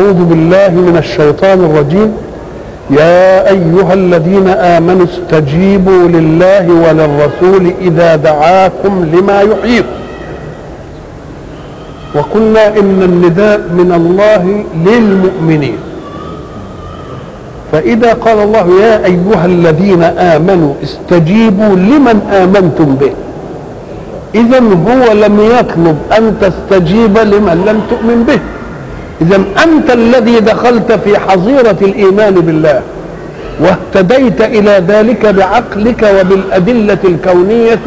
أعوذ بالله من الشيطان الرجيم يا أيها الذين آمنوا استجيبوا لله وللرسول إذا دعاكم لما يحييكم وقلنا إن النداء من الله للمؤمنين فإذا قال الله يا أيها الذين آمنوا استجيبوا لمن آمنتم به إذا هو لم يطلب أن تستجيب لمن لم تؤمن به إذا أنت الذي دخلت في حظيرة الإيمان بالله واهتديت إلى ذلك بعقلك وبالأدلة الكونية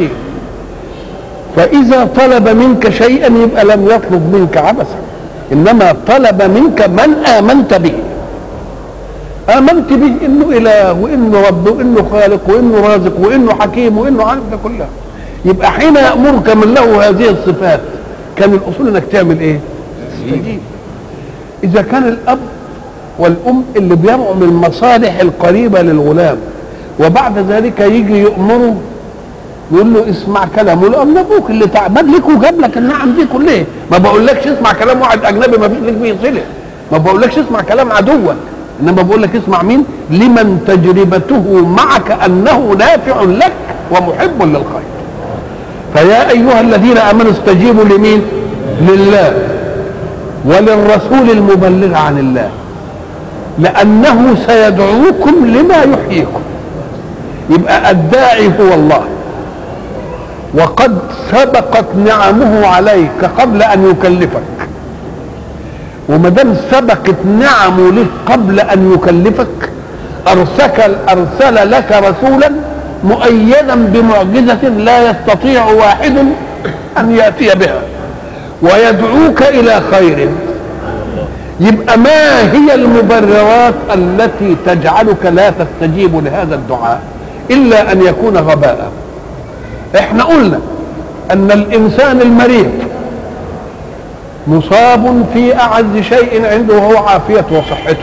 فإذا طلب منك شيئا يبقى لم يطلب منك عبثا إنما طلب منك من آمنت به آمنت به إنه إله وإنه رب وإنه خالق وإنه رازق وإنه حكيم وإنه عارف ده كلها يبقى حين يأمرك من له هذه الصفات كان الأصول إنك تعمل إيه؟ تستجيب إذا كان الأب والأم اللي بيرعوا من المصالح القريبة للغلام وبعد ذلك يجي يأمره يقول له اسمع كلامه يقول له أما ابوك اللي تعبان لك وجاب لك النعم دي كلها ما بقولكش اسمع كلام واحد اجنبي ما فيش لك فيه صله ما بقولكش اسمع كلام عدوك انما بقول لك اسمع مين لمن تجربته معك انه نافع لك ومحب للخير فيا ايها الذين امنوا استجيبوا لمين لله وللرسول المبلغ عن الله لانه سيدعوكم لما يحييكم يبقى الداعي هو الله وقد سبقت نعمه عليك قبل ان يكلفك وما دام سبقت نعمه لك قبل ان يكلفك ارسل ارسل لك رسولا مؤيدا بمعجزه لا يستطيع واحد ان ياتي بها ويدعوك الى خير يبقى ما هي المبررات التي تجعلك لا تستجيب لهذا الدعاء الا ان يكون غباء احنا قلنا ان الانسان المريض مصاب في اعز شيء عنده وهو عافيته وصحته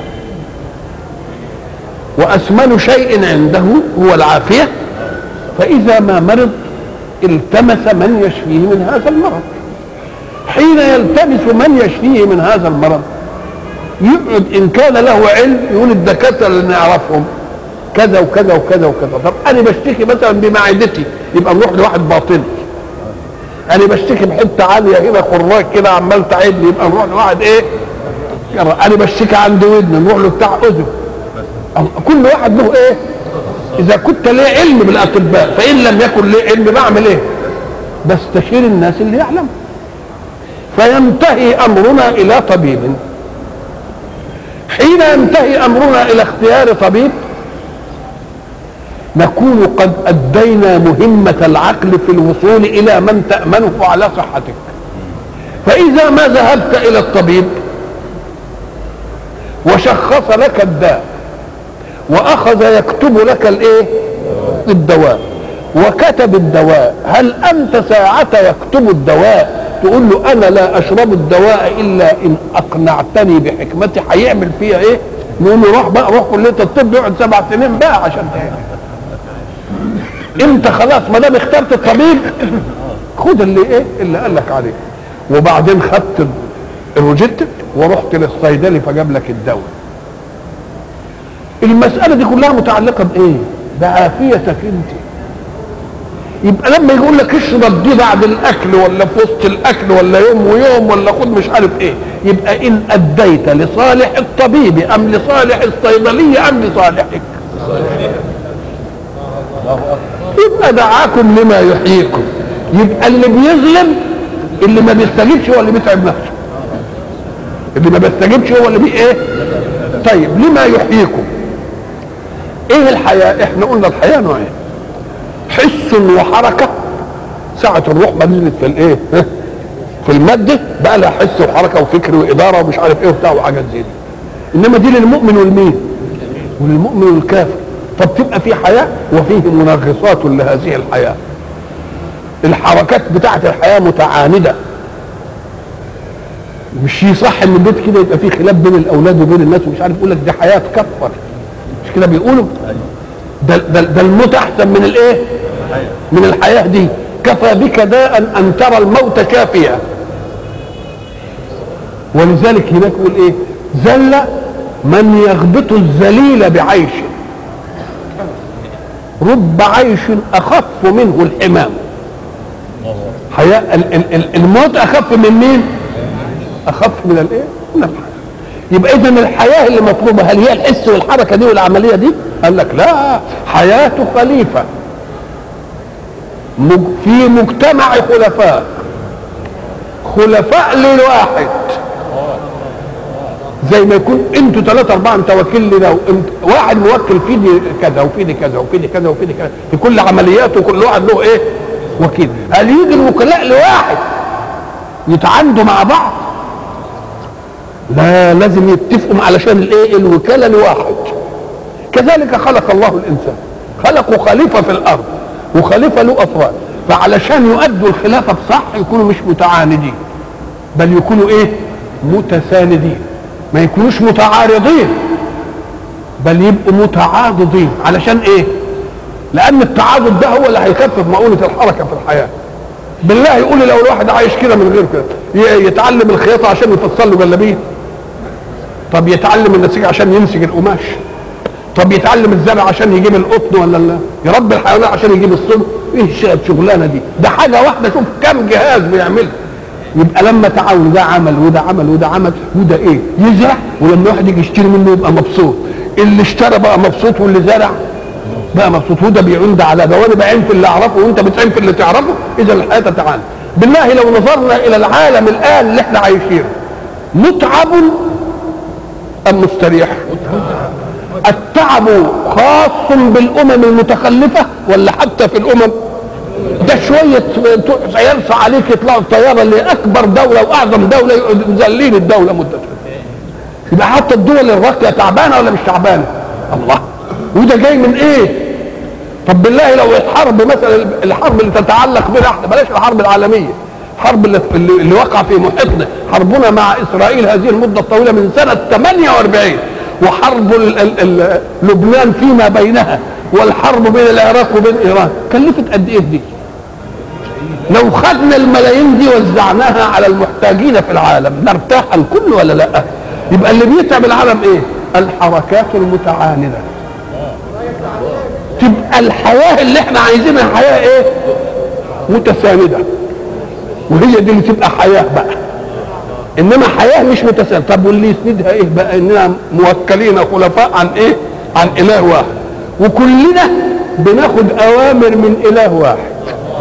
واثمن شيء عنده هو العافيه فاذا ما مرض التمس من يشفيه من هذا المرض حين يلتمس من يشفيه من هذا المرض يقعد ان كان له علم يقول الدكاتره اللي نعرفهم كذا وكذا وكذا وكذا طب انا بشتكي مثلا بمعدتي يبقى نروح لواحد باطني انا بشتكي بحته عاليه هنا خراج كده عمال تعبني يبقى نروح لواحد ايه انا بشتكي عند ودن نروح له بتاع اذن كل واحد له ايه اذا كنت ليه علم بالاطباء فان لم يكن ليه علم بعمل ايه بستشير الناس اللي يعلم فينتهي امرنا الى طبيب حين ينتهي امرنا الى اختيار طبيب نكون قد ادينا مهمه العقل في الوصول الى من تامنه على صحتك فاذا ما ذهبت الى الطبيب وشخص لك الداء واخذ يكتب لك الايه الدواء وكتب الدواء هل انت ساعه يكتب الدواء تقول له انا لا اشرب الدواء الا ان اقنعتني بحكمتي هيعمل فيها ايه نقول له روح بقى روح كليه الطب يقعد سبع سنين بقى عشان تعمل انت خلاص ما دام اخترت الطبيب خد اللي ايه اللي قال لك عليه وبعدين خدت الروجيت ورحت للصيدلي فجاب لك الدواء المسألة دي كلها متعلقة بإيه؟ بعافيتك أنت. يبقى لما يقول لك اشرب دي بعد الأكل ولا في وسط الأكل ولا يوم ويوم ولا خد مش عارف إيه، يبقى إن أديت لصالح الطبيب أم لصالح الصيدلية أم لصالحك؟ يبقى دعاكم لما يحييكم يبقى اللي بيظلم اللي ما بيستجيبش هو اللي بيتعب نفسه اللي ما بيستجيبش هو اللي بي ايه طيب لما يحييكم ايه الحياة احنا قلنا الحياة نوعين حس وحركة ساعة الروح ما نزلت في الايه في المادة بقى لها حس وحركة وفكر وإدارة ومش عارف ايه وبتاع وحاجات زي دي انما دي للمؤمن والمين وللمؤمن والكافر طب تبقى في حياة وفيه منغصات لهذه الحياة الحركات بتاعت الحياة متعاندة مش يصح ان البيت كده يبقى فيه خلاف بين الاولاد وبين الناس ومش عارف يقول لك دي حياه تكفر مش كده بيقولوا ده ده, ده الموت احسن من الايه من الحياه دي كفى بك داء ان ترى الموت كافيا ولذلك هناك يقول ايه ذل من يغبط الذليل بعيش رب عيش اخف منه الحمام حياة ال- ال- ال- الموت اخف من مين اخف من الايه من الحياه يبقى اذا الحياه اللي مطلوبه هل هي الحس والحركه دي والعمليه دي قال لك لا حياه خليفه مج- في مجتمع خلفاء خلفاء للواحد زي ما يكون انتوا ثلاثة أربعة أنت وكيل لنا وانت واحد موكل في دي كذا وفي دي كذا وفي دي كذا وفي دي كذا في كل عملياته وكل واحد له إيه؟ وكيل هل يجي الوكلاء لواحد يتعاندوا مع بعض؟ لا لازم يتفقوا علشان الايه؟ الوكالة لواحد كذلك خلق الله الإنسان خلقوا خليفة في الأرض وخليفة له أفراد فعلشان يؤدوا الخلافة بصح يكونوا مش متعاندين بل يكونوا ايه متساندين ما يكونوش متعارضين بل يبقوا متعاضدين علشان ايه لان التعاضد ده هو اللي هيخفف مؤونة الحركة في الحياة بالله يقول لي لو الواحد عايش كده من غير كده ي- يتعلم الخياطة عشان يفصل له جلابيه طب يتعلم النسيج عشان ينسج القماش طب يتعلم الزرع عشان يجيب القطن ولا لا يربي الحيوانات عشان يجيب الصلب ايه الش- الشغلانه دي ده حاجه واحده شوف كم جهاز بيعملها يبقى لما تعاون ده عمل وده عمل وده عمل وده ايه يزرع ولما واحد يجي يشتري منه يبقى مبسوط اللي اشترى بقى مبسوط واللي زرع بقى مبسوط وده بيعين ده على ده وانا بعين في اللي اعرفه وانت بتعين في اللي تعرفه اذا الحياه تتعالى بالله لو نظرنا الى العالم الان اللي احنا عايشينه متعب ام مستريح التعب خاص بالامم المتخلفه ولا حتى في الامم ده شويه يرفع عليك يطلعوا الطياره اللي اكبر دوله واعظم دوله يقعدوا مذلين الدوله مده يبقى حتى الدول الراقيه تعبانه ولا مش تعبانه الله وده جاي من ايه طب بالله لو الحرب مثلا الحرب اللي تتعلق بنا احنا بلاش الحرب العالميه الحرب اللي, اللي اللي وقع في محيطنا حربنا مع اسرائيل هذه المده الطويله من سنه 48 وحرب ال ال ال لبنان فيما بينها والحرب بين العراق وبين ايران كلفت قد ايه دي؟ لو خدنا الملايين دي وزعناها على المحتاجين في العالم نرتاح الكل ولا لا؟ يبقى اللي بيتعب العالم ايه؟ الحركات المتعانده تبقى الحياه اللي احنا عايزينها حياه ايه؟ متسانده وهي دي اللي تبقى حياه بقى انما حياه مش متسانده طب واللي يسندها ايه بقى اننا موكلين خلفاء عن ايه؟ عن اله واحد وكلنا بناخد اوامر من اله واحد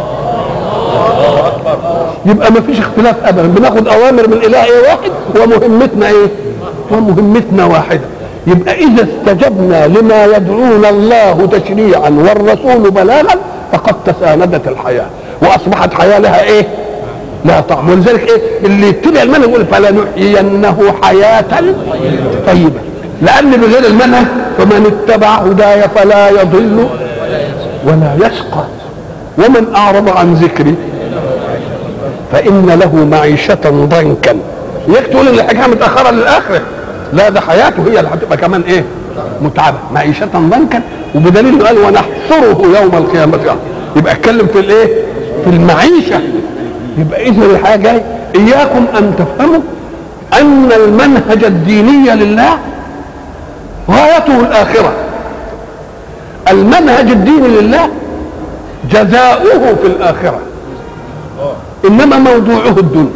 يبقى ما فيش اختلاف ابدا بناخد اوامر من اله ايه واحد ومهمتنا ايه ومهمتنا واحده يبقى اذا استجبنا لما يدعونا الله تشريعا والرسول بلاغا فقد تساندت الحياه واصبحت حياه لها ايه لا طعم ولذلك ايه اللي يتبع المنهج يقول فلنحيينه حياه طيبه لان بغير المنهج فمن اتبع هداي فلا يضل ولا يشقى ومن اعرض عن ذكري فان له معيشه ضنكا ياك تقول ان الحكايه متاخره للاخره لا ده حياته هي اللي هتبقى كمان ايه متعبه معيشه ضنكا وبدليل انه قال ونحشره يوم القيامه يبقى اتكلم في الايه في المعيشه يبقى اذا الحياه جاي اياكم ان تفهموا ان المنهج الديني لله غايته الاخره المنهج الديني لله جزاؤه في الاخره انما موضوعه الدنيا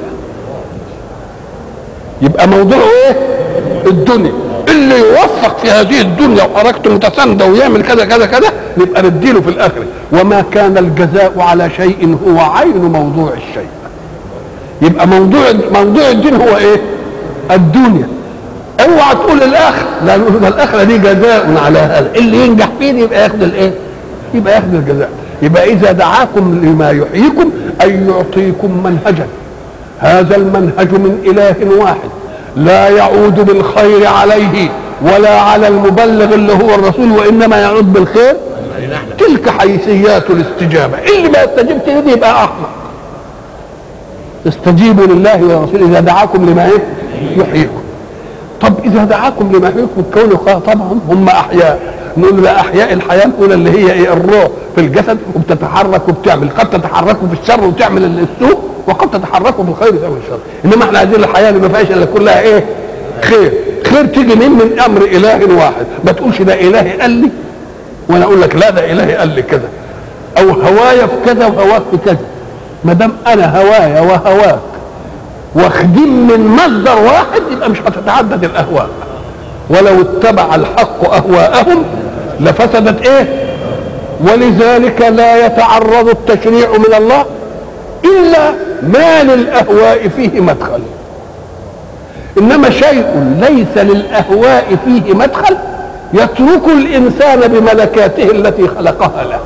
يبقى موضوعه ايه الدنيا اللي يوفق في هذه الدنيا وحركته متسانده ويعمل كذا كذا كذا نبقى نديله في الاخره وما كان الجزاء على شيء هو عين موضوع الشيء يبقى موضوع موضوع الدين هو ايه الدنيا اوعى تقول الاخر لا نقول ده الاخره دي جزاء على هذا اللي ينجح فيه يبقى ياخد الايه يبقى ياخد الجزاء يبقى اذا دعاكم لما يحييكم ان يعطيكم منهجا هذا المنهج من اله واحد لا يعود بالخير عليه ولا على المبلغ اللي هو الرسول وانما يعود بالخير تلك حيثيات الاستجابه اللي ما يستجبش لدي يبقى احمق استجيبوا لله ولرسوله اذا دعاكم لما ايه يحييكم طب اذا دعاكم لما يحييكم كونوا طبعا هم احياء نقول له لا احياء الحياه الاولى اللي هي ايه الروح في الجسد وبتتحرك وبتعمل قد تتحركوا في الشر وتعمل السوء وقد تتحركوا في الخير وتعمل الشر انما احنا عايزين الحياه اللي ما فيهاش الا كلها ايه خير الخير تيجي من من امر اله واحد ما تقولش ده الهي قال لي وانا اقول لك لا ده الهي قال لي كذا او هوايا في كذا وهواك في كذا ما دام انا هوايا وهواك واخدين من مصدر واحد يبقى مش هتتعدد الاهواء ولو اتبع الحق اهواءهم لفسدت ايه ولذلك لا يتعرض التشريع من الله الا ما للاهواء فيه مدخل انما شيء ليس للاهواء فيه مدخل يترك الانسان بملكاته التي خلقها له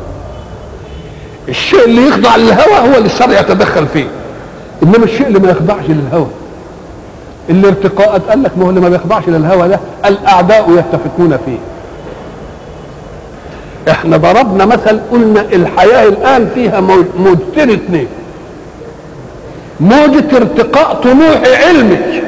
الشيء اللي يخضع للهوى هو اللي الشرع يتدخل فيه انما الشيء اللي ما يخضعش للهوى الارتقاءات قال لك ما هو اللي ما بيخضعش للهوى ده الاعداء يتفقون فيه احنا ضربنا مثل قلنا الحياه الان فيها موجتين اثنين موجة ارتقاء طموح علمي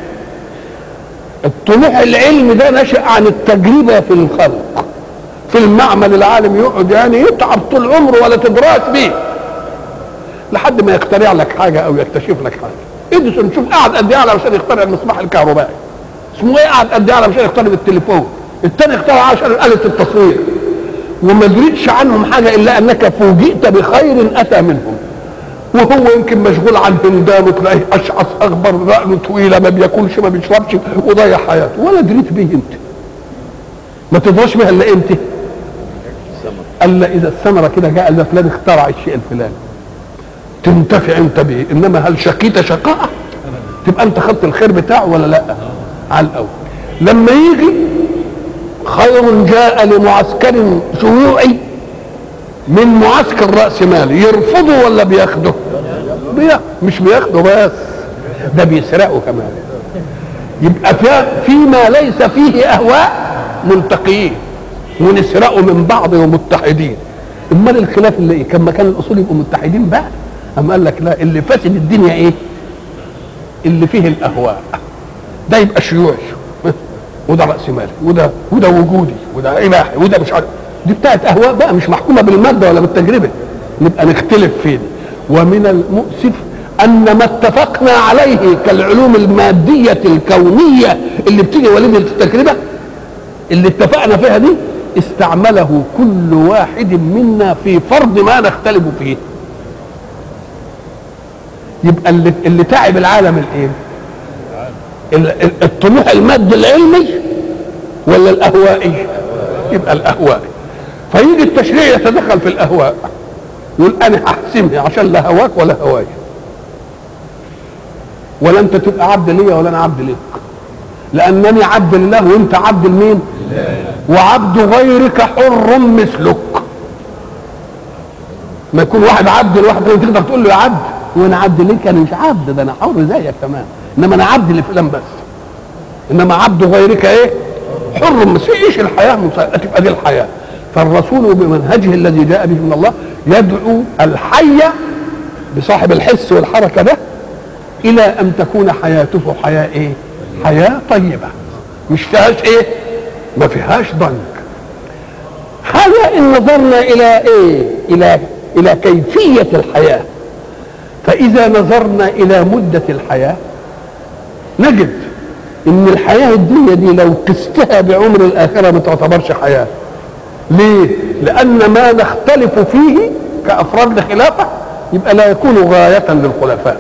الطموح العلمي ده نشأ عن التجربة في الخلق في المعمل العالم يقعد يعني يتعب طول عمره ولا تدراس بيه لحد ما يخترع لك حاجة أو يكتشف لك حاجة اديسون شوف قعد قد ايه علشان يخترع المصباح الكهربائي اسمه ايه قعد قد ايه علشان يخترع التليفون الثاني اخترع عشان آلة التصوير وما دريتش عنهم حاجة إلا أنك فوجئت بخير أتى منهم وهو يمكن مشغول عن هندام وتلاقيه اشعث اخبر رأله طويله ما بياكلش ما بيشربش وضيع حياته ولا دريت بيه انت ما تدراش بها الا امتى الا اذا الثمره كده جاء قال فلان اخترع الشيء الفلاني تنتفع انت به انما هل شقيت شقاء تبقى انت خدت الخير بتاعه ولا لا على الاول لما يجي خير جاء لمعسكر شيوعي من معسكر راس مالي يرفضه ولا بياخده بي... مش بياخده بس ده بيسرقه كمان يبقى فيما ليس فيه اهواء ملتقيين ونسرقه من بعض ومتحدين امال الخلاف اللي ايه كان مكان الاصول يبقوا متحدين بقى اما قال لك لا اللي فاسد الدنيا ايه اللي فيه الاهواء ده يبقى شيوعي وده راس مالي وده وده وجودي وده اباحي وده مش عارف دي بتاعت اهواء بقى مش محكومه بالماده ولا بالتجربه نبقى نختلف فين ومن المؤسف ان ما اتفقنا عليه كالعلوم الماديه الكونيه اللي بتيجي وليده التجربه اللي اتفقنا فيها دي استعمله كل واحد منا في فرض ما نختلف فيه يبقى اللي, اللي تعب العالم الايه الطموح المادي العلمي ولا الاهوائي يبقى الاهوائي فيجي التشريع يتدخل في الاهواء يقول انا هحسمها عشان لا هواك ولا هواي ولا انت تبقى عبد ليا ولا انا عبد ليك لانني عبد لله وانت عبد لمين وعبد غيرك حر مثلك ما يكون واحد عبد لواحد تقدر تقول له يا عبد وانا عبد ليك انا مش عبد ده انا حر زيك كمان انما انا عبد لفلان بس انما عبد غيرك ايه حر مثل ايش الحياه تبقى دي الحياه فالرسول بمنهجه الذي جاء به من الله يدعو الحي بصاحب الحس والحركه ده الى ان تكون حياته حياه ايه؟ حياه طيبه مش فيهاش ايه؟ ما فيهاش ضنك هذا ان نظرنا الى ايه؟ الى الى كيفيه الحياه فاذا نظرنا الى مده الحياه نجد ان الحياه الدنيا دي لو قستها بعمر الاخره ما تعتبرش حياه ليه؟ لأن ما نختلف فيه كأفراد خلافة يبقى لا يكون غاية للخلفاء.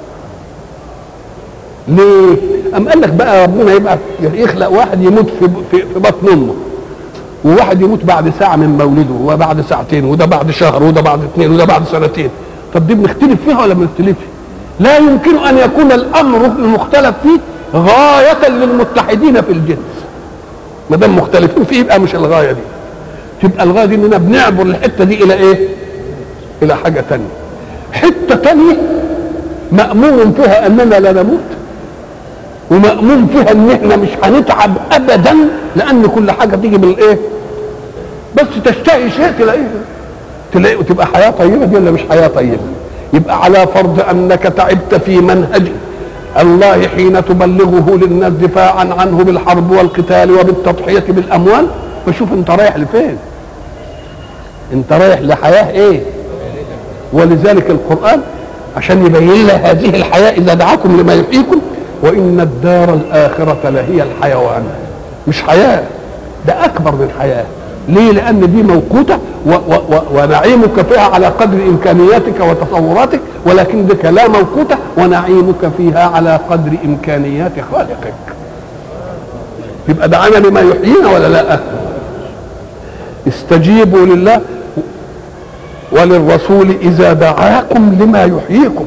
ليه؟ أم قال لك بقى ربنا يبقى يخلق واحد يموت في في, في بطن أمه. وواحد يموت بعد ساعة من مولده وبعد ساعتين وده بعد شهر وده بعد اثنين وده بعد سنتين. طب دي بنختلف فيها ولا ما بنختلفش؟ لا يمكن أن يكون الأمر المختلف فيه غاية للمتحدين في الجنس. ما دام مختلفين فيه يبقى مش الغاية دي. تبقى الغايه دي اننا بنعبر الحته دي الى ايه؟ الى حاجه تانية. حته تانية مأمور فيها اننا لا نموت ومأمور فيها ان احنا مش هنتعب ابدا لان كل حاجه تيجي بالايه؟ بس تشتهي شيء تلاقيه تلاقيه وتبقى حياه طيبه دي ولا مش حياه طيبه؟ يبقى على فرض انك تعبت في منهج الله حين تبلغه للناس دفاعا عنه بالحرب والقتال وبالتضحيه بالاموال فشوف انت رايح لفين انت رايح لحياه ايه ولذلك القران عشان يبين لنا هذه الحياه اذا دعاكم لما يحييكم وان الدار الاخره لهي الحيوان مش حياه ده اكبر من حياه ليه لان دي موقوته و و و ونعيمك فيها على قدر امكانياتك وتصوراتك ولكنك لا موقوته ونعيمك فيها على قدر امكانيات خالقك يبقى دعانا لما يحيينا ولا لا استجيبوا لله وللرسول اذا دعاكم لما يحييكم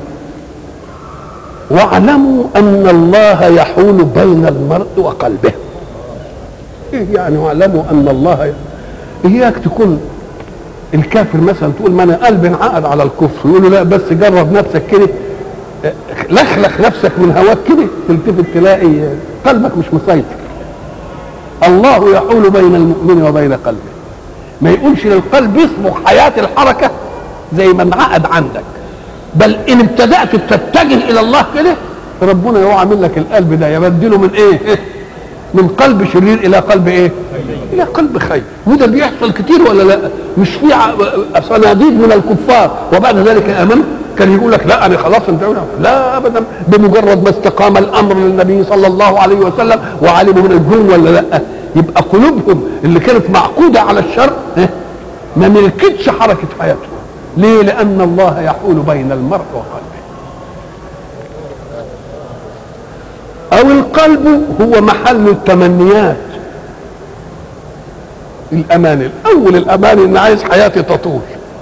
واعلموا ان الله يحول بين المرء وقلبه ايه يعني واعلموا ان الله اياك تكون الكافر مثلا تقول ما انا قلبي انعقد على الكفر يقول له لا بس جرب نفسك كده لخلخ نفسك من هواك كده تلتفت تلاقي قلبك مش مسيطر الله يحول بين المؤمن وبين قلبه ما يقولش للقلب يصبغ حياة الحركة زي ما انعقد عندك بل ان ابتدأت تتجه الى الله كده ربنا هو عامل لك القلب ده يبدله من ايه من قلب شرير الى قلب ايه الى قلب خير وده بيحصل كتير ولا لا مش في صناديد من الكفار وبعد ذلك امنوا كان يقول لك لا انا خلاص انت لا ابدا بمجرد ما استقام الامر للنبي صلى الله عليه وسلم وعلموا من الجن ولا لا يبقى قلوبهم اللي كانت معقوده على الشر ما ملكتش حركه حياتهم ليه لان الله يحول بين المرء وقلبه او القلب هو محل التمنيات الاماني الاول الاماني ان عايز حياتي تطول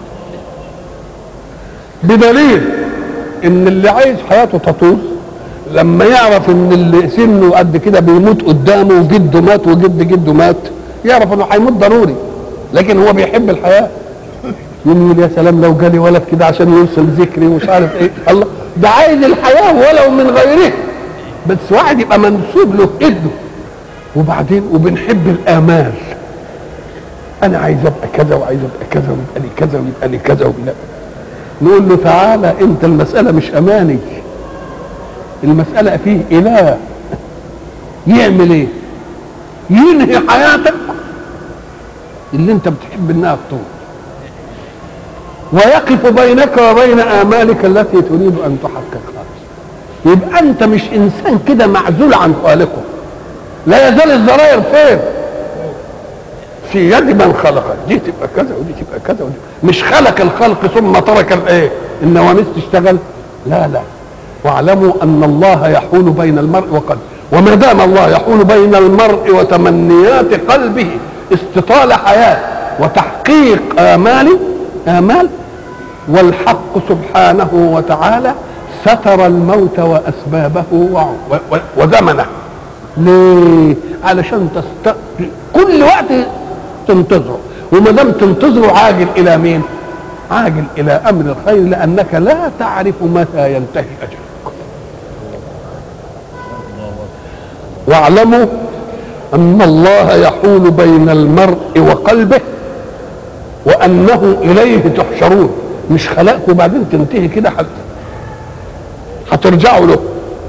بدليل ان اللي عايز حياته تطول لما يعرف ان اللي سنه قد كده بيموت قدامه وجده مات وجد جده مات يعرف انه هيموت ضروري لكن هو بيحب الحياه يقول يا سلام لو جالي ولد كده عشان يوصل ذكري ومش عارف ايه الله ده عايز الحياه ولو من غيره بس واحد يبقى منسوب له ابنه وبعدين وبنحب الامال انا عايز ابقى كذا وعايز ابقى كذا ويبقى لي كذا ويبقى لي كذا ويبقى نقول له تعالى انت المساله مش اماني المساله فيه اله يعمل ايه ينهي حياتك اللي انت بتحب انها تطول ويقف بينك وبين امالك التي تريد ان تحققها يبقى انت مش انسان كده معزول عن خالقه لا يزال الزراير فين في يد من خلقك دي تبقى كذا ودي تبقى كذا ودي مش خلق الخلق ثم ترك الايه النواميس تشتغل لا لا واعلموا ان الله يحول بين المرء وقلبه وما دام الله يحول بين المرء وتمنيات قلبه استطال حياه وتحقيق امال امال والحق سبحانه وتعالى ستر الموت واسبابه وزمنه ليه علشان تست... كل وقت تنتظره وما دام تنتظره عاجل الى مين عاجل الى امر الخير لانك لا تعرف متى ينتهي اجلك واعلموا ان الله يحول بين المرء وقلبه وانه اليه تحشرون مش خلقكم وبعدين تنتهي كده حتى هترجعوا له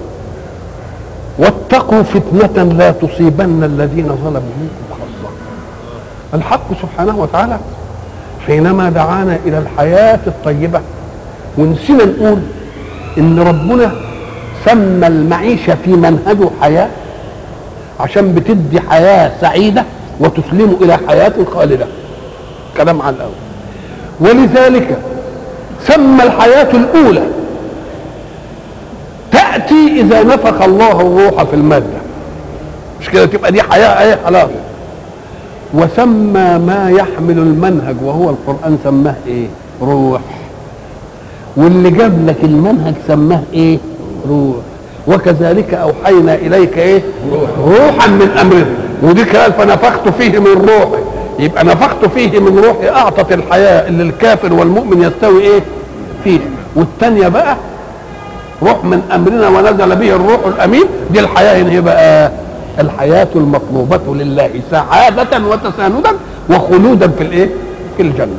واتقوا فتنة لا تصيبن الذين ظلموا منكم خاصة الحق سبحانه وتعالى حينما دعانا إلى الحياة الطيبة ونسينا نقول إن ربنا سمى المعيشة في منهجه حياة عشان بتدي حياة سعيدة وتسلم إلى حياة خالدة كلام عن الأول ولذلك سمى الحياة الأولى تأتي إذا نفخ الله الروح في المادة مش كده تبقى دي حياة ايه خلاص وسمى ما يحمل المنهج وهو القرآن سماه ايه روح واللي جاب لك المنهج سماه ايه روح وكذلك اوحينا اليك ايه روحا من امرنا ودي قال فنفخت فيه من روحي يبقى نفخت فيه من روحي اعطت الحياه اللي الكافر والمؤمن يستوي ايه فيه والثانيه بقى روح من امرنا ونزل به الروح الامين دي الحياه هي بقى الحياه المطلوبه لله سعاده وتساندا وخلودا في الايه في الجنه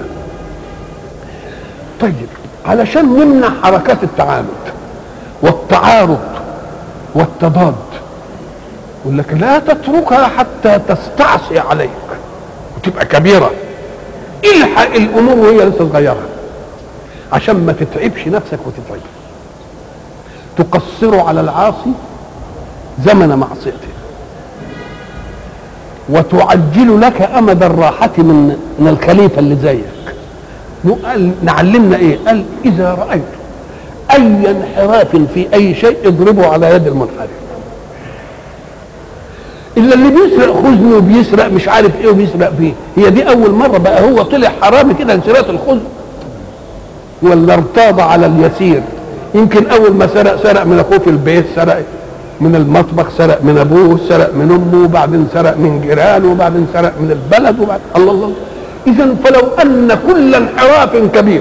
طيب علشان نمنع حركات التعامد والتعارض والتضاد يقول لك لا تتركها حتى تستعصي عليك وتبقى كبيره الحق الامور وهي لسه صغيره عشان ما تتعبش نفسك وتتعب تقصر على العاصي زمن معصيته وتعجل لك امد الراحه من من الخليفه اللي زيك قال نعلمنا ايه قال اذا رايت اي انحراف في اي شيء اضربه على يد المنحرف الا اللي بيسرق خزن وبيسرق مش عارف ايه وبيسرق فيه هي دي اول مره بقى هو طلع حرامي كده انسراق الخزن ولا ارتاض على اليسير يمكن اول ما سرق سرق من اخوه في البيت سرق من المطبخ سرق من ابوه سرق من امه وبعدين سرق من جيرانه وبعدين سرق من البلد وبعد الله الله اذا فلو ان كل انحراف كبير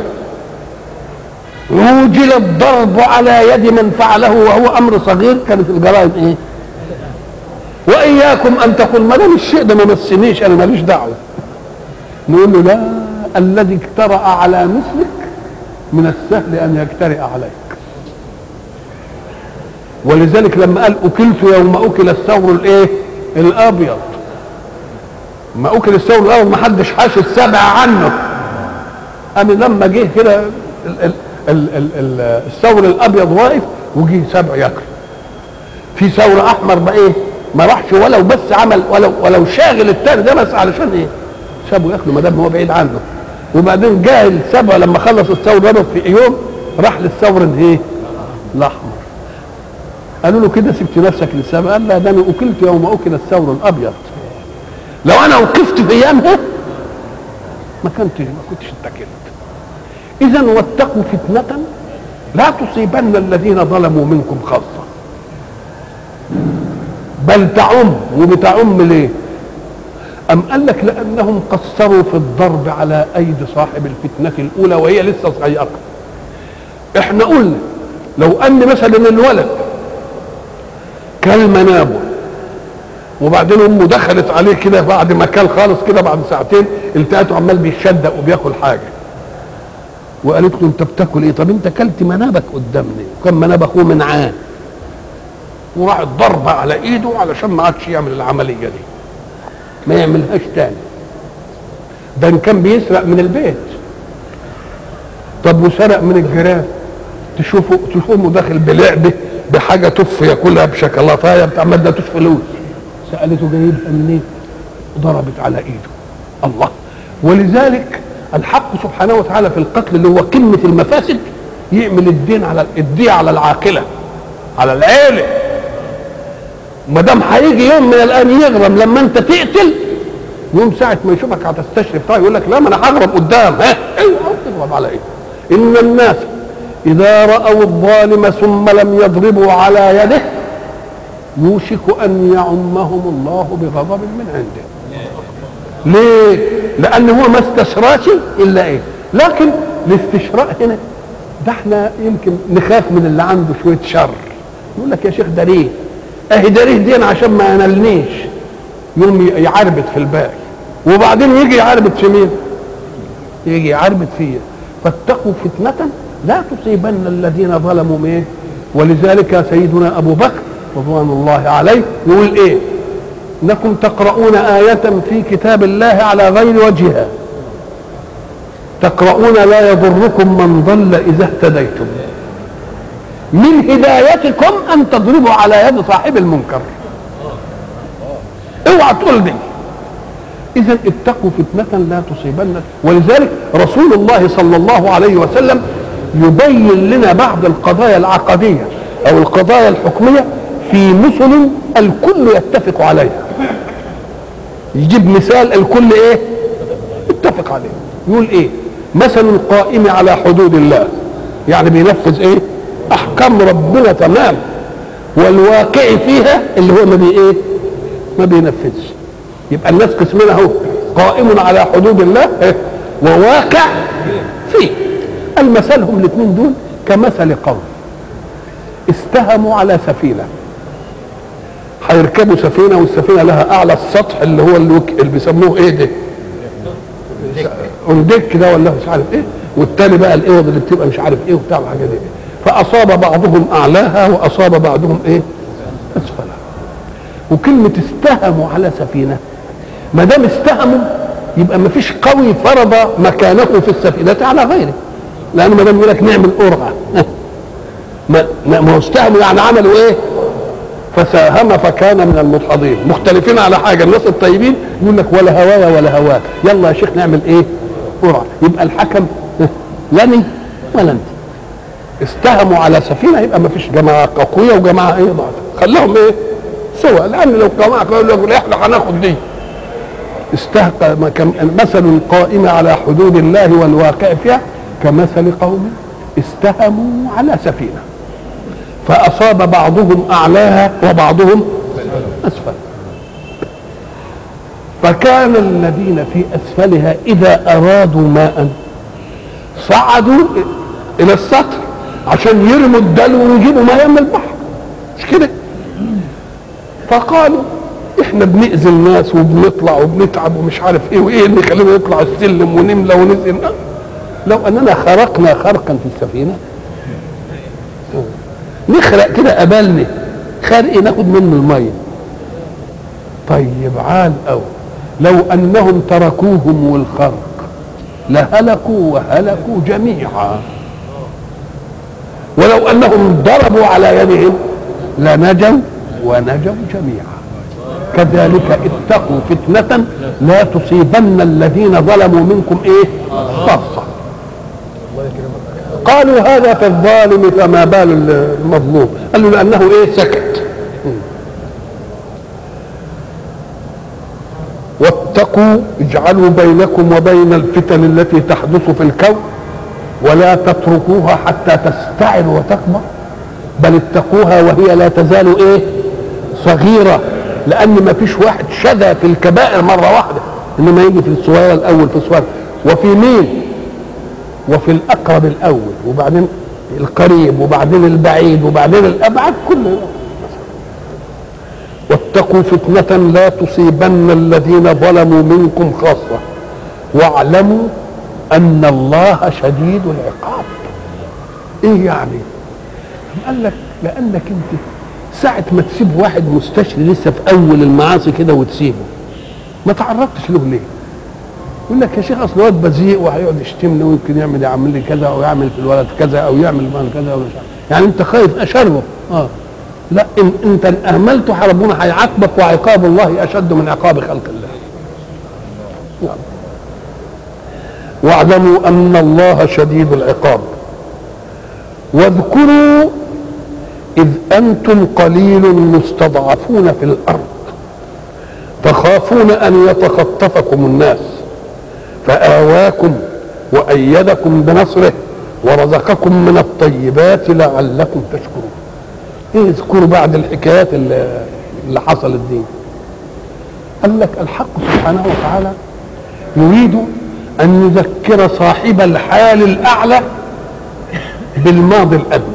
عوجل الضرب على يد من فعله وهو امر صغير كانت الجرائم ايه؟ واياكم ان تقول ما دام الشيء ده ما مسنيش انا ماليش دعوه نقول له لا الذي اجترأ على مثلك من السهل ان يجترئ عليك ولذلك لما قال اكلت يوم اكل الثور الايه الابيض ما اكل الثور الابيض ما حدش حاش السبع عنه قام لما جه كده ال- ال- ال- ال- ال- الثور الابيض واقف وجه سبع ياكل في ثور احمر بقى ايه ما راحش ولو بس عمل ولو ولو شاغل التاني ده بس علشان ايه سابه ياكله ما دام هو بعيد عنه وبعدين جاء السبع لما خلص الثور الابيض في يوم راح للثور الايه الاحمر قالوا له كده سبت نفسك للسبع قال لا ده انا اكلت يوم اكل الثور الابيض لو انا وقفت في ايامها ما كنتش ما كنتش اتكلت اذا واتقوا فتنه لا تصيبن الذين ظلموا منكم خاصه بل تعم وبتعم ليه أم قال لك لأنهم قصروا في الضرب على أيدي صاحب الفتنة الأولى وهي لسه صغيرة احنا قلنا لو أن مثلا الولد كل منابه وبعدين امه دخلت عليه كده بعد ما كل خالص كده بعد ساعتين التقته عمال بيشدق وبياكل حاجه وقالت له انت بتاكل ايه طب انت كلت منابك قدامني وكان مناب اخوه من عام وراحت ضربه على ايده علشان ما عادش يعمل العمليه دي ما يعملهاش تاني ده ان كان بيسرق من البيت طب وسرق من الجيران تشوفه تشوفه داخل بلعبه بحاجه تف ياكلها بشوكولاتايه بتاع ما ادتوش فلوس سالته جايبها منين ضربت على ايده الله ولذلك الحق سبحانه وتعالى في القتل اللي هو قمه المفاسد يعمل الدين على الدين على العاقله على العيله ما دام هيجي يوم من الان يغرم لما انت تقتل يوم ساعة ما يشوفك هتستشرف طيب يقول لك لا ما انا هغرم قدام ها ايوه تغرب على ايه؟ ان الناس اذا راوا الظالم ثم لم يضربوا على يده يوشك ان يعمهم الله بغضب من عنده ليه؟ لان هو ما استشراش الا ايه؟ لكن الاستشراء هنا ده احنا يمكن نخاف من اللي عنده شويه شر يقول لك يا شيخ ده ليه؟ اهي ده ليه دي عشان ما ينالنيش يوم يعربت في الباقي وبعدين يجي يعربت في مين؟ يجي يعربت فيا فاتقوا فتنة لا تصيبن الذين ظلموا مين؟ ولذلك سيدنا ابو بكر رضوان الله عليه يقول ايه؟ انكم تقرؤون آية في كتاب الله على غير وجهها تقرؤون لا يضركم من ضل إذا اهتديتم من هدايتكم أن تضربوا على يد صاحب المنكر اوعى تقول دي إذا اتقوا فتنة لا تصيبن ولذلك رسول الله صلى الله عليه وسلم يبين لنا بعض القضايا العقدية أو القضايا الحكمية في مثل الكل يتفق عليها يجيب مثال الكل ايه اتفق عليه يقول ايه مثل القائم على حدود الله يعني بينفذ ايه احكام ربنا تمام والواقع فيها اللي هو ما بي ايه ما بينفذش يبقى الناس قسمين اهو قائم على حدود الله إيه؟ وواقع فيه المثلهم الاثنين دول كمثل قوم استهموا على سفينه هيركبوا سفينه والسفينه لها اعلى السطح اللي هو الوك... اللي بيسموه ايه ده؟ انديك ده ولا مش عارف ايه والتاني بقى الاوض اللي بتبقى مش عارف ايه وبتاع الحاجه دي فاصاب بعضهم اعلاها واصاب بعضهم ايه؟ اسفلها وكلمه استهموا على سفينه ما دام استهموا يبقى ما فيش قوي فرض مكانه في السفينه على غيره لانه ما دام يقول لك نعمل قرعه ما ما هو استهموا يعني عملوا ايه؟ فساهم فكان من المدحضين مختلفين على حاجه الناس الطيبين يقول لك ولا هوايا ولا هواك يلا يا شيخ نعمل ايه قرعه يبقى الحكم لني ولا انت استهموا على سفينه يبقى ما فيش جماعه قويه وجماعه ايه ضعف خلاهم ايه سوا لان لو جماعه قويه يقول احنا هناخد دي استهقى مثل القائم على حدود الله والواقع فيها كمثل قوم استهموا على سفينه فأصاب بعضهم أعلاها وبعضهم أسفل فكان الذين في أسفلها إذا أرادوا ماء صعدوا إلى السطح عشان يرموا الدلو ويجيبوا ماء من البحر مش كده فقالوا احنا بنأذي الناس وبنطلع وبنتعب ومش عارف ايه وايه اللي يخلينا نطلع السلم ونملى ونزل لو اننا خرقنا خرقا في السفينه نخرق كده قبلنا خرق ناخد منه الميه طيب عال أو لو انهم تركوهم والخرق لهلكوا وهلكوا جميعا ولو انهم ضربوا على يدهم لنجوا ونجوا جميعا كذلك اتقوا فتنة لا تصيبن الذين ظلموا منكم ايه خاصة قالوا هذا في الظالم فما بال المظلوم قالوا لانه ايه سكت واتقوا اجعلوا بينكم وبين الفتن التي تحدث في الكون ولا تتركوها حتى تستعر وتكبر بل اتقوها وهي لا تزال ايه صغيرة لان ما فيش واحد شذى في الكبائر مرة واحدة انما يجي في الصغيرة الاول في الصغيرة وفي مين وفي الاقرب الاول وبعدين القريب وبعدين البعيد وبعدين الابعد كله واتقوا فتنة لا تصيبن الذين ظلموا منكم خاصة واعلموا ان الله شديد العقاب ايه يعني قال لك لانك انت ساعة ما تسيب واحد مستشري لسه في اول المعاصي كده وتسيبه ما تعرضتش له ليه يقول لك يا شيخ اصل واد بذيء وهيقعد يشتمني ويمكن يعمل يعمل لي كذا او يعمل في الولد كذا او يعمل مال كذا او مش عارف يعني انت خايف اشره اه لا إن انت ان اهملته ربنا هيعاقبك وعقاب الله اشد من عقاب خلق الله نعم. واعلموا ان الله شديد العقاب واذكروا اذ انتم قليل مستضعفون في الارض تخافون ان يتخطفكم الناس فآواكم وأيدكم بنصره ورزقكم من الطيبات لعلكم تشكرون ايه اذكروا بعد الحكايات اللي, اللي حصلت دي قال لك الحق سبحانه وتعالى يريد ان يذكر صاحب الحال الاعلى بالماضي الادنى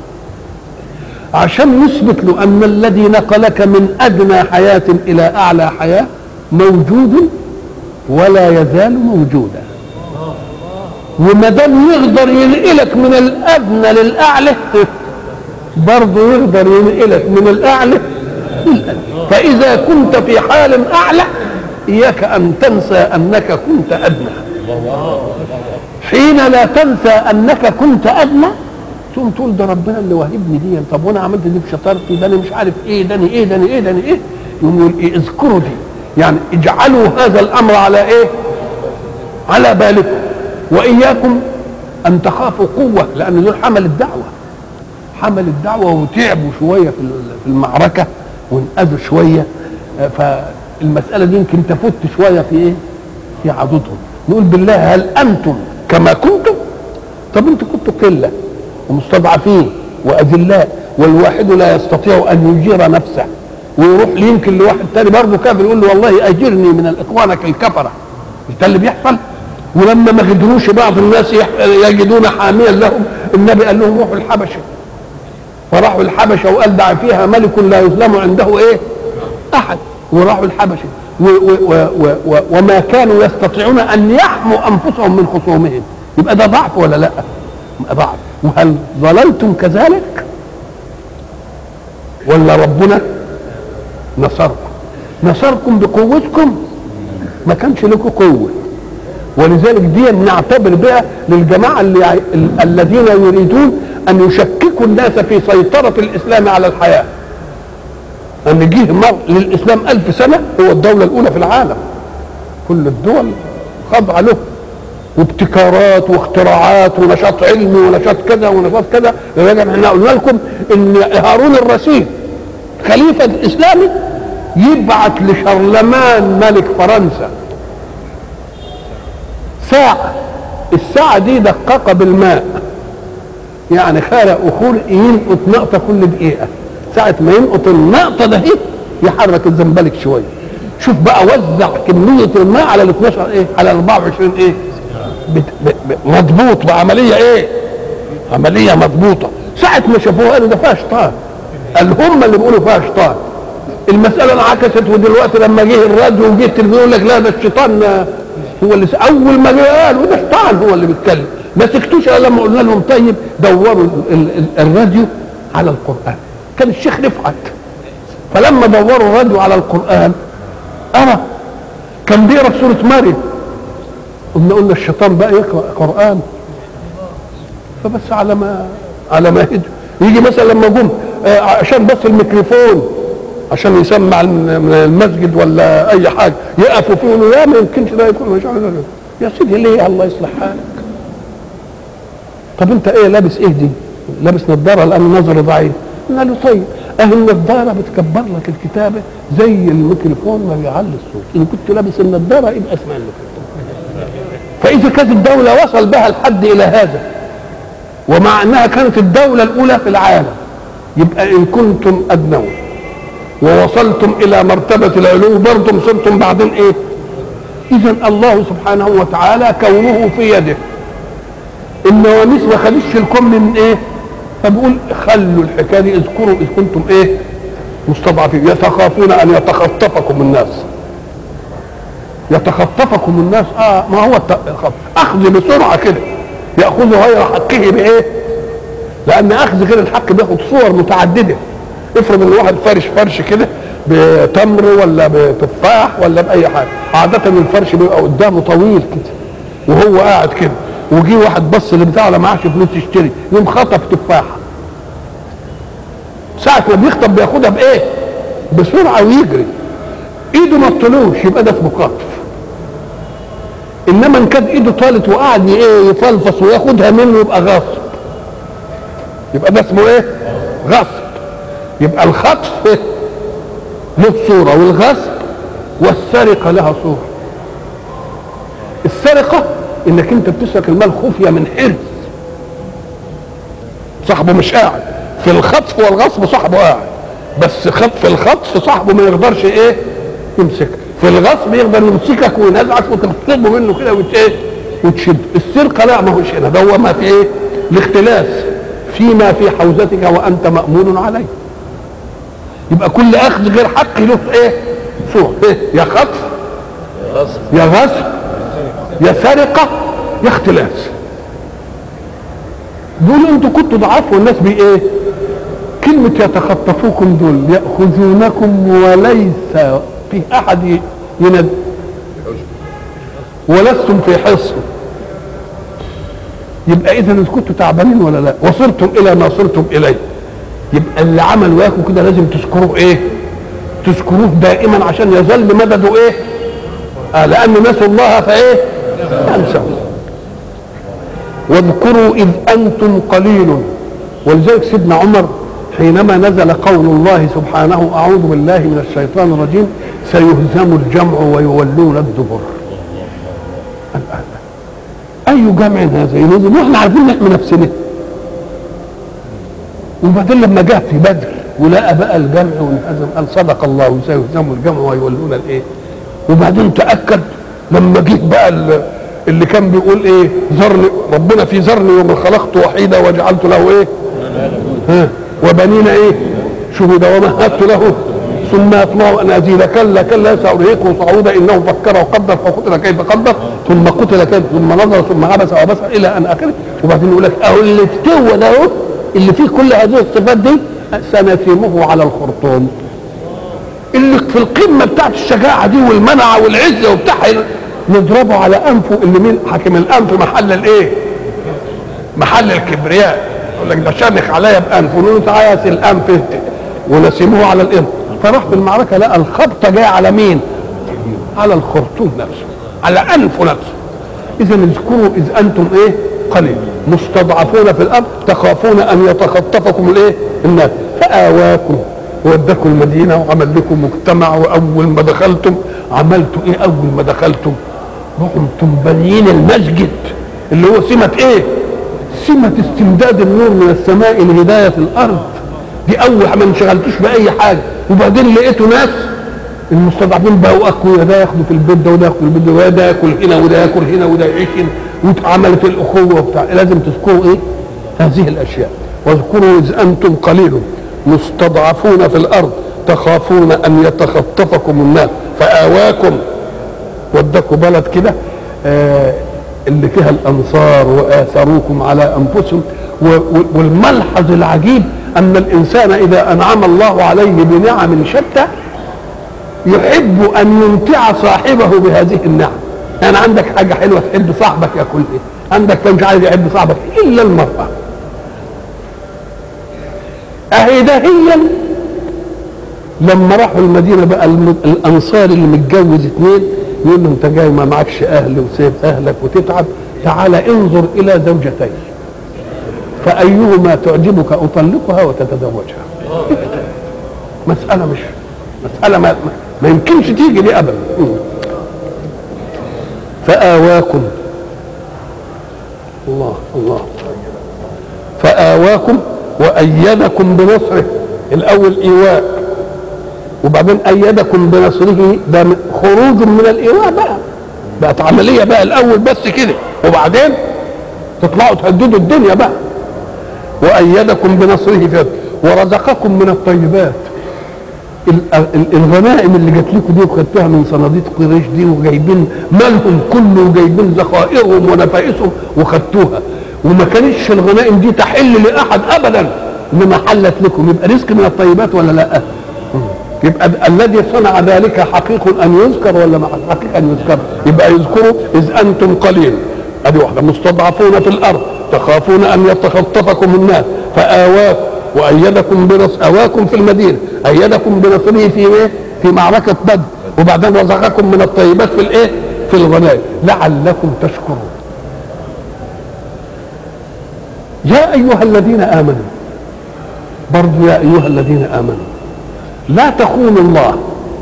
عشان يثبت له ان الذي نقلك من ادنى حياه الى اعلى حياه موجود ولا يزال موجودا وما دام يقدر ينقلك من الادنى للاعلى برضه يقدر ينقلك من الاعلى للادنى فاذا كنت في حال اعلى اياك ان تنسى انك كنت ادنى حين لا تنسى انك كنت ادنى تقوم تقول ده ربنا اللي واهبني دي طب وانا عملت دي بشطارتي ده انا مش عارف ايه ده ايه ده ايه ده ايه يقوم يقول ايه اذكروا دي يعني اجعلوا هذا الامر على ايه على بالكم واياكم ان تخافوا قوه لان دول حمل الدعوه حمل الدعوه وتعبوا شويه في المعركه وانقذوا شويه فالمساله دي يمكن تفت شويه في ايه في عضدهم نقول بالله هل انتم كما كنتم طب انتم كنتوا قله ومستضعفين واذلاء والواحد لا يستطيع ان يجير نفسه ويروح يمكن لواحد تاني برضه كافر يقول له والله اجرني من اخوانك الكفره مش ده اللي بيحصل ولما ما قدروش بعض الناس يجدون حاميا لهم النبي قال لهم روحوا الحبشه فراحوا الحبشه وقال دع فيها ملك لا يظلم عنده ايه احد وراحوا الحبشه و و و و وما كانوا يستطيعون ان يحموا انفسهم من خصومهم يبقى ده ضعف ولا لا ضعف وهل ظللتم كذلك ولا ربنا نصركم نصركم بقوتكم ما كانش لكم قوه ولذلك دي نعتبر بها للجماعه اللي الذين يريدون ان يشككوا الناس في سيطره الاسلام على الحياه ان جه مر للاسلام ألف سنه هو الدوله الاولى في العالم كل الدول خاضعه له وابتكارات واختراعات ونشاط علمي ونشاط كذا ونشاط كذا لذلك احنا قلنا لكم ان هارون الرشيد خليفه الاسلامي يبعت لشرلمان ملك فرنسا ساعة الساعة دي دققة بالماء يعني خلق وخلق ينقط نقطة كل دقيقة ساعة ما ينقط النقطة ده ايه يحرك الزنبلك شوية شوف بقى وزع كمية الماء على ال 12 ايه على ال 24 ايه بت- ب- ب- مضبوط بعملية ايه عملية مضبوطة ساعة ما شافوها قالوا ده فيها شيطان قال هم اللي بيقولوا فيها شيطان المسألة انعكست ودلوقتي لما جه الراديو وجه التلفزيون يقول لك لا ده الشيطان هو اللي س- أول ما جه قالوا ده شيطان هو اللي بيتكلم ما سكتوش الا لما قلنا لهم طيب دوروا ال- ال- ال- الراديو على القرآن كان الشيخ رفعت فلما دوروا الراديو على القرآن أرى كان بيقرا في سورة مريم قلنا قلنا الشيطان بقى يقرأ قرآن فبس على ما على ما يجي يجي مثلا لما جم آه، عشان بس الميكروفون عشان يسمع الم- من المسجد ولا اي حاجه يقفوا فيه يقولوا لا ما يمكنش ده يكون مش عارف إيه. يا سيدي ليه الله يصلح حالك طب انت ايه لابس ايه دي لابس نظاره لان نظري ضعيف قلنا له طيب اهي النظاره بتكبر لك الكتابه زي الميكروفون ما بيعلي الصوت ان كنت لابس النظاره يبقى اسمع الميكروفون فاذا كانت الدوله وصل بها الحد الى هذا ومع انها كانت الدوله الاولى في العالم يبقى ان كنتم ادنوا ووصلتم الى مرتبه العلو برضم صرتم بعدين ايه اذا الله سبحانه وتعالى كونه في يده النواميس ما خدتش الكم من ايه فبيقول خلوا الحكايه دي اذكروا اذ كنتم ايه مستضعفين يتخافون ان يتخطفكم الناس يتخطفكم الناس اه ما هو الت- اخذ بسرعه كده ياخذ غير حقه بايه لان اخذ غير الحق بياخد صور متعدده افرض ان واحد فرش فرش كده بتمر ولا بتفاح ولا باي حاجه عاده الفرش بيبقى قدامه طويل كده وهو قاعد كده وجي واحد بص اللي بتاعه لا معاش فلوس يشتري يقوم خطف تفاحه ساعة ما بيخطب بياخدها بايه؟ بسرعة ويجري ايده ما تطلوش يبقى ده اسمه خطف انما ان كانت ايده طالت وقعد ايه يفلفص وياخدها منه يبقى غصب يبقى ده اسمه ايه؟ غصب يبقى الخطف إيه؟ له صورة والغصب والسرقة لها صورة السرقة انك انت بتسرق المال خفية من حرص صاحبه مش قاعد في الخطف والغصب صاحبه قاعد بس خطف الخطف صاحبه ما يقدرش ايه يمسكك في الغصب يقدر يمسكك وينزعك وتطلبه منه كده وت ايه وتشد السرقه لا ما هوش هنا ده هو ما في ايه الاختلاس فيما في حوزتك وانت مامون عليه يبقى كل اخذ غير حق له ايه صور إيه؟ يا خطف يا غصب يا سرقه يا اختلاس دول انتوا كنتوا ضعاف والناس بي ايه كلمة يتخطفوكم دول يأخذونكم وليس في أحد يند ولستم في حصن يبقى إذا كنتوا تعبانين ولا لا وصلتم إلى ما صرتم إليه يبقى اللي عمل وياكم كده لازم تذكروه إيه تذكروه دائما عشان يظل مدده إيه آه لأن نسوا الله فإيه ينسوا واذكروا إذ أنتم قليل ولذلك سيدنا عمر حينما نزل قول الله سبحانه أعوذ بالله من الشيطان الرجيم سيهزم الجمع ويولون الدبر الآن أي جمع هذا ينزل واحنا عارفين نحمي نفسنا وبعدين لما جاء في بدر ولقى بقى الجمع وانهزم قال صدق الله سيهزم الجمع ويولون الايه وبعدين تاكد لما جه بقى ال- اللي كان بيقول ايه ذرني ربنا في ذرني ومن خلقت وحيدا وجعلت له ايه ها وبنين ايه شهودا ومهدت له ثم يطمع ان ازيد كلا كلا سارهقه صعودا انه فكر وقدر فقتل كيف قدر ثم قتل كيف ثم نظر ثم عبس وبصر الى ان اخره وبعدين يقول لك اهو اللي افتوى ده اهو اللي فيه كل هذه الصفات دي سنسيمه على الخرطوم اللي في القمه بتاعت الشجاعه دي والمنعه والعزه وبتاعها نضربه على انفه اللي مين حاكم الانف محل الايه؟ محل الكبرياء يقول لك ده شامخ عليا بانفه نقول له تعالى الانف انت ونسيمه على الانف فراح في المعركه لقى الخبطه جايه على مين؟ على الخرطوم نفسه على انفه نفسه اذا اذكروا اذ انتم ايه؟ قليل مستضعفون في الارض تخافون ان يتخطفكم الايه؟ الناس فاواكم وودكم المدينه وعمل لكم مجتمع واول ما دخلتم عملتوا ايه اول ما دخلتم؟ رحتم بانيين المسجد اللي هو سمه ايه؟ سمه استمداد النور من السماء لهدايه الارض دي اول ما انشغلتوش باي حاجه وبعدين لقيتوا ناس المستضعفين بقوا اقوياء ده ياخدوا في البيت ده وده ياخد في البيت ده وده ياكل هنا وده ياكل هنا وده يعيش هنا واتعملت الاخوه وبتاع لازم تذكروا ايه؟ هذه الاشياء واذكروا اذ انتم قليل مستضعفون في الارض تخافون ان يتخطفكم الناس فاواكم ودكوا بلد كده آه اللي فيها الانصار واثروكم على انفسهم والملحظ العجيب ان الانسان اذا انعم الله عليه بنعم شتى يحب ان يمتع صاحبه بهذه النعم يعني عندك حاجه حلوه تحب صاحبك ياكل ايه عندك مش عايز يحب صاحبك الا المراه اهي ده هي لما راحوا المدينه بقى الانصار اللي متجوز اثنين يقول له انت جاي ما معكش اهل وسيب اهلك وتتعب تعال انظر الى زوجتين فايهما تعجبك اطلقها وتتزوجها مساله مش مساله ما, ما يمكنش تيجي دي ابدا فاواكم الله الله فاواكم وايدكم بنصره الاول ايواء وبعدين ايدكم بنصره ده خروج من الايواء بقى بقت عمليه بقى الاول بس كده وبعدين تطلعوا تهددوا الدنيا بقى وايدكم بنصره في ورزقكم من الطيبات الغنائم اللي جات لكم دي وخدتوها من صناديق قريش دي وجايبين مالهم كله وجايبين ذخائرهم ونفائسهم وخدتوها وما كانتش الغنائم دي تحل لاحد ابدا انما حلت لكم يبقى رزق من الطيبات ولا لا؟ يبقى الذي صنع ذلك حقيق ان يذكر ولا ما حقيق ان يذكر يبقى يذكروا اذ انتم قليل ادي واحده مستضعفون في الارض تخافون ان يتخطفكم الناس فاواكم وايدكم بنص اواكم في المدينه ايدكم بنصره في ايه؟ في معركه بدر وبعدين رزقكم من الطيبات في الايه؟ في الغنائم لعلكم تشكرون. يا ايها الذين امنوا برضو يا ايها الذين امنوا لا تخونوا الله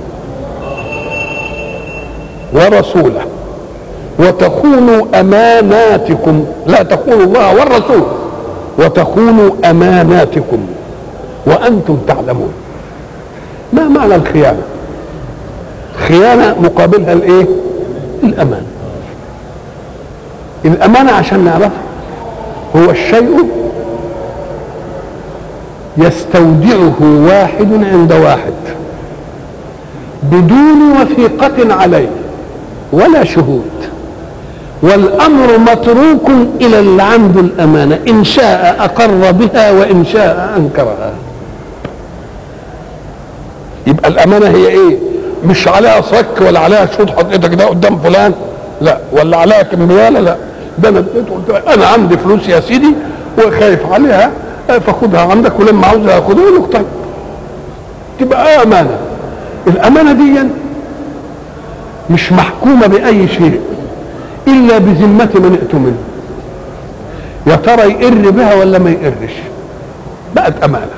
ورسوله وتخونوا اماناتكم لا تخونوا الله والرسول وتخونوا اماناتكم وانتم تعلمون ما معنى الخيانه خيانه مقابلها الايه الامانه الامانه عشان نعرفها هو الشيء يستودعه واحد عند واحد بدون وثيقة عليه ولا شهود والأمر متروك إلى اللي عنده الأمانة إن شاء أقر بها وإن شاء أنكرها يبقى الأمانة هي إيه مش عليها صك ولا عليها شهود حط ايدك ده قدام فلان لا ولا عليها كمبيالة لا ده انا انا عندي فلوس يا سيدي وخايف عليها فخدها عندك ولما عاوزها خدها يقول لك طيب تبقى امانه الامانه دي مش محكومه باي شيء الا بذمه من ائتمن يا ترى يقر بها ولا ما يقرش بقت امانه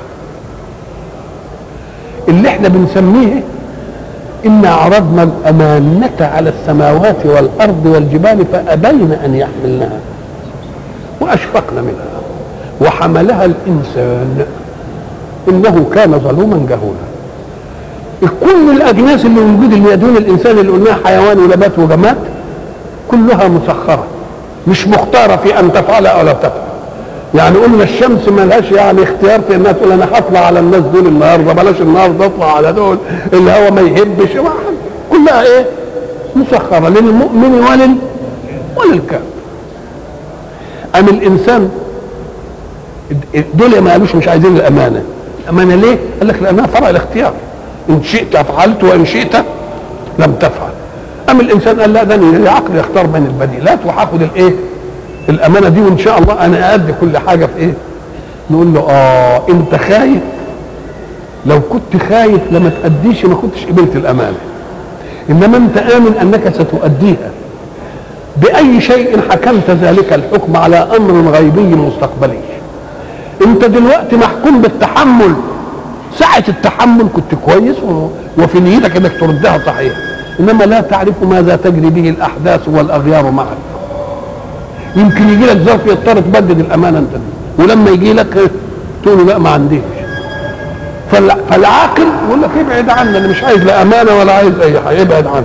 اللي احنا بنسميه إنا عرضنا الأمانة على السماوات والأرض والجبال فأبين أن يحملنها وأشفقن منها وحملها الإنسان إنه كان ظلوما جهولا كل الأجناس اللي موجودة اللي يدون الإنسان اللي قلناها حيوان ونبات وجماد كلها مسخرة مش مختارة في أن تفعل أو لا تفعل يعني قلنا الشمس ما لهاش يعني اختيار في انها تقول انا هطلع على الناس دول النهارده بلاش النهارده اطلع على دول اللي هو ما يهبش كلها ايه؟ مسخره للمؤمن ولل وللكافر. أم الإنسان دول ما قالوش مش عايزين الأمانة الأمانة ليه؟ قال لك لأنها فرع الاختيار إن شئت فعلت وإن شئت لم تفعل أم الإنسان قال لا ده العقل يختار بين البديلات وهاخد الإيه؟ الامانه دي وان شاء الله انا اادي كل حاجه في ايه نقول له اه انت خايف لو كنت خايف لما تأديش ما كنتش قبلت الأمانة إنما أنت آمن أنك ستؤديها بأي شيء حكمت ذلك الحكم على أمر غيبي مستقبلي أنت دلوقتي محكوم بالتحمل ساعة التحمل كنت كويس و- وفي نيتك انك تردها صحيح انما لا تعرف ماذا تجري به الاحداث والاغيار معك يمكن يجي لك ظرف يضطر تبدد الامانه انت دي. ولما يجي لك إيه؟ تقول له لا ما عنديش فالع- فالعاقل يقول لك ابعد عني انا مش عايز لا امانه ولا عايز اي حاجه ابعد عني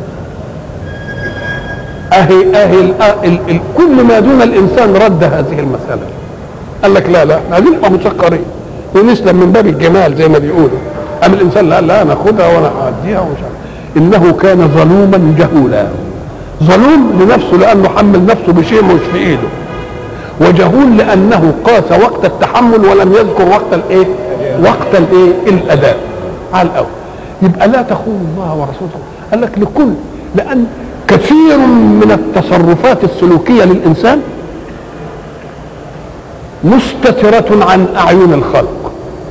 اهي اهي ال ال ال كل ما دون الانسان رد هذه المساله قال لك لا لا احنا عايزين نبقى مسكرين ونسلم من باب الجمال زي ما بيقولوا اما الانسان لا لا انا اخدها وانا هعديها ومش عارف انه كان ظلوما جهولا ظلوم لنفسه لانه حمل نفسه بشيء مش في ايده وجهول لانه قاس وقت التحمل ولم يذكر وقت الايه وقت الايه الاداء على الاول يبقى لا تخون الله ورسوله قال لك لكل لان كثير من التصرفات السلوكيه للانسان مستترة عن أعين الخلق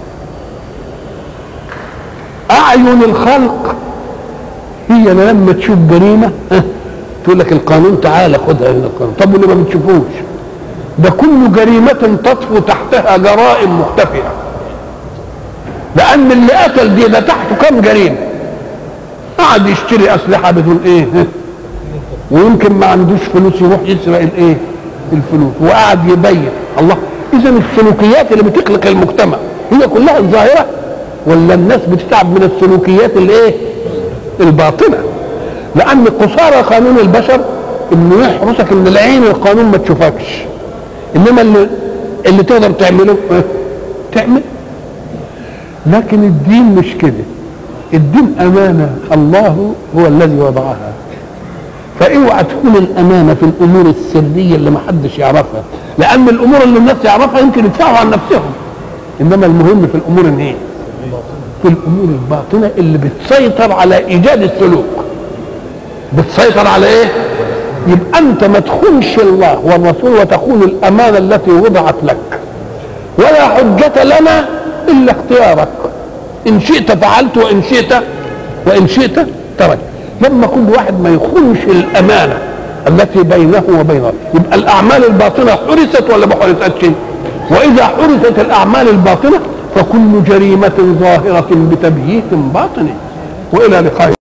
أعين الخلق هي لما تشوف جريمة ها، تقول لك القانون تعالى خدها من القانون طب واللي ما بتشوفوش ده كل جريمة تطفو تحتها جرائم مختفية لأن اللي قتل دي ده تحته كم جريمة قعد يشتري أسلحة بدون إيه ها، ويمكن ما عندوش فلوس يروح يسرق الايه الفلوس وقعد يبين الله اذا السلوكيات اللي بتخلق المجتمع هي كلها الظاهره ولا الناس بتتعب من السلوكيات الايه الباطنه لان قصارى قانون البشر انه يحرسك ان العين القانون ما تشوفكش انما اللي اللي تقدر تعمله اه، تعمل لكن الدين مش كده الدين امانه الله هو الذي وضعها فاوعى تكون الامانه في الامور السريه اللي ما حدش يعرفها لان الامور اللي الناس يعرفها يمكن يدفعوا عن نفسهم انما المهم في الامور ان ايه في الامور الباطنه اللي بتسيطر على ايجاد السلوك بتسيطر على ايه يبقى انت ما تخونش الله والرسول وتخون الامانه التي وضعت لك ولا حجه لنا الا اختيارك ان شئت فعلت وان شئت وان شئت تركت لما كل واحد ما يخونش الامانه التي بينه وبين الله يبقى الاعمال الباطنه حرست ولا ما حرستش واذا حرست الاعمال الباطنه فكل جريمه ظاهره بتبييت باطني والى لقاء